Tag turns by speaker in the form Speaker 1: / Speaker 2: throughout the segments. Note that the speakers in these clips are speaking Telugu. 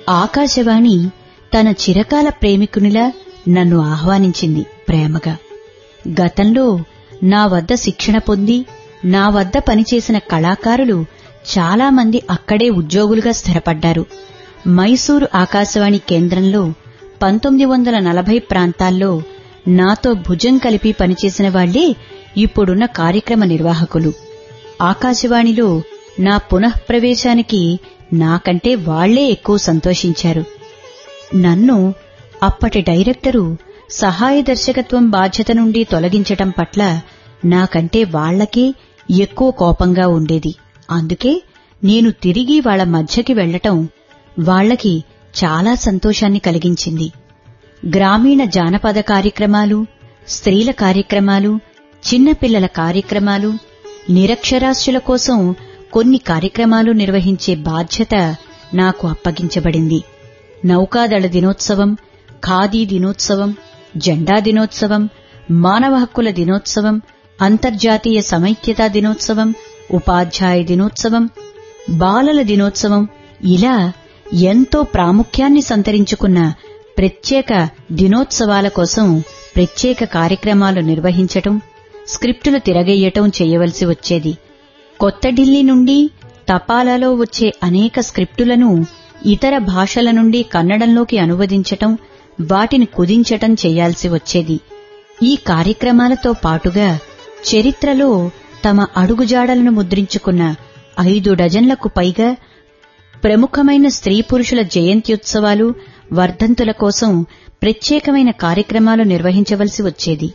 Speaker 1: ఆకాశవాణి తన చిరకాల ప్రేమికునిలా నన్ను ఆహ్వానించింది ప్రేమగా గతంలో నా వద్ద శిక్షణ పొంది నా వద్ద పనిచేసిన కళాకారులు చాలామంది అక్కడే ఉద్యోగులుగా స్థిరపడ్డారు మైసూరు ఆకాశవాణి కేంద్రంలో పంతొమ్మిది వందల నలభై ప్రాంతాల్లో నాతో భుజం కలిపి పనిచేసిన వాళ్లే ఇప్పుడున్న కార్యక్రమ నిర్వాహకులు ఆకాశవాణిలో నా పునఃప్రవేశానికి నాకంటే వాళ్లే ఎక్కువ సంతోషించారు నన్ను అప్పటి డైరెక్టరు సహాయ దర్శకత్వం బాధ్యత నుండి తొలగించటం పట్ల నాకంటే వాళ్లకే ఎక్కువ కోపంగా ఉండేది అందుకే నేను తిరిగి వాళ్ల మధ్యకి వెళ్లటం వాళ్లకి చాలా సంతోషాన్ని కలిగించింది గ్రామీణ జానపద కార్యక్రమాలు స్త్రీల కార్యక్రమాలు చిన్నపిల్లల కార్యక్రమాలు నిరక్షరాస్యుల కోసం కొన్ని కార్యక్రమాలు నిర్వహించే బాధ్యత నాకు అప్పగించబడింది నౌకాదళ దినోత్సవం ఖాదీ దినోత్సవం జెండా దినోత్సవం మానవ హక్కుల దినోత్సవం అంతర్జాతీయ సమైక్యతా దినోత్సవం ఉపాధ్యాయ దినోత్సవం బాలల దినోత్సవం ఇలా ఎంతో ప్రాముఖ్యాన్ని సంతరించుకున్న ప్రత్యేక దినోత్సవాల కోసం ప్రత్యేక కార్యక్రమాలు నిర్వహించటం స్క్రిప్టులు తిరగేయటం చేయవలసి వచ్చేది కొత్త ఢిల్లీ నుండి తపాలాలో వచ్చే అనేక స్క్రిప్టులను ఇతర భాషల నుండి కన్నడంలోకి అనువదించటం వాటిని కుదించటం చేయాల్సి వచ్చేది ఈ కార్యక్రమాలతో పాటుగా చరిత్రలో తమ అడుగుజాడలను ముద్రించుకున్న ఐదు డజన్లకు పైగా ప్రముఖమైన స్త్రీ పురుషుల జయంత్యుత్సవాలు వర్ధంతుల కోసం ప్రత్యేకమైన కార్యక్రమాలు నిర్వహించవలసి వచ్చేది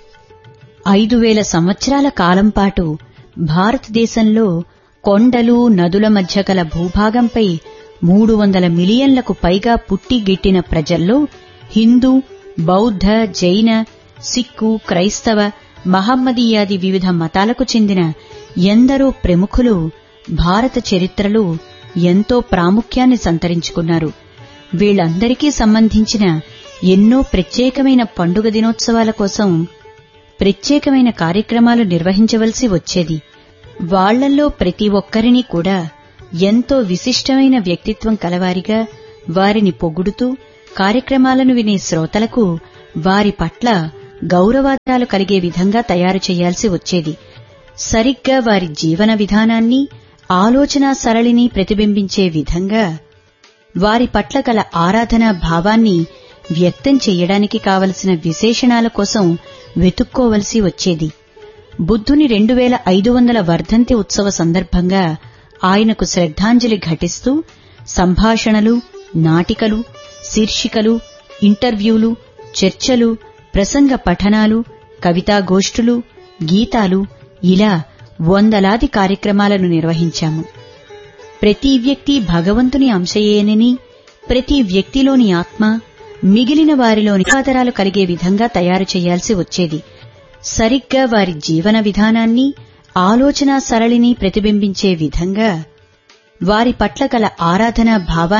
Speaker 1: ఐదు వేల సంవత్సరాల కాలం పాటు భారతదేశంలో కొండలు నదుల మధ్య గల భూభాగంపై మూడు వందల మిలియన్లకు పైగా పుట్టి గిట్టిన ప్రజల్లో హిందూ బౌద్ధ జైన సిక్కు క్రైస్తవ మహమ్మదీయాది వివిధ మతాలకు చెందిన ఎందరో ప్రముఖులు భారత చరిత్రలో ఎంతో ప్రాముఖ్యాన్ని సంతరించుకున్నారు వీళ్లందరికీ సంబంధించిన ఎన్నో ప్రత్యేకమైన పండుగ దినోత్సవాల కోసం ప్రత్యేకమైన కార్యక్రమాలు నిర్వహించవలసి వచ్చేది వాళ్లల్లో ప్రతి ఒక్కరినీ కూడా ఎంతో విశిష్టమైన వ్యక్తిత్వం కలవారిగా వారిని పొగుడుతూ కార్యక్రమాలను వినే శ్రోతలకు వారి పట్ల గౌరవాదాలు కలిగే విధంగా తయారు చేయాల్సి వచ్చేది సరిగ్గా వారి జీవన విధానాన్ని ఆలోచనా సరళిని ప్రతిబింబించే విధంగా వారి పట్ల గల ఆరాధనా భావాన్ని వ్యక్తం చెయ్యడానికి కావలసిన విశేషణాల కోసం వెతుక్కోవలసి వచ్చేది బుద్ధుని రెండు వేల ఐదు వందల వర్ధంతి ఉత్సవ సందర్భంగా ఆయనకు శ్రద్ధాంజలి ఘటిస్తూ సంభాషణలు నాటికలు శీర్షికలు ఇంటర్వ్యూలు చర్చలు ప్రసంగ పఠనాలు కవితాగోష్ఠులు గీతాలు ఇలా వందలాది కార్యక్రమాలను నిర్వహించాము ప్రతి వ్యక్తి భగవంతుని అంశయేనని ప్రతి వ్యక్తిలోని ఆత్మ మిగిలిన వారిలోని ఆదరాలు కలిగే విధంగా తయారు చేయాల్సి వచ్చేది సరిగ్గా వారి జీవన విధానాన్ని ఆలోచనా సరళిని ప్రతిబింబించే విధంగా వారి పట్ల గల ఆరాధనా భావాన్ని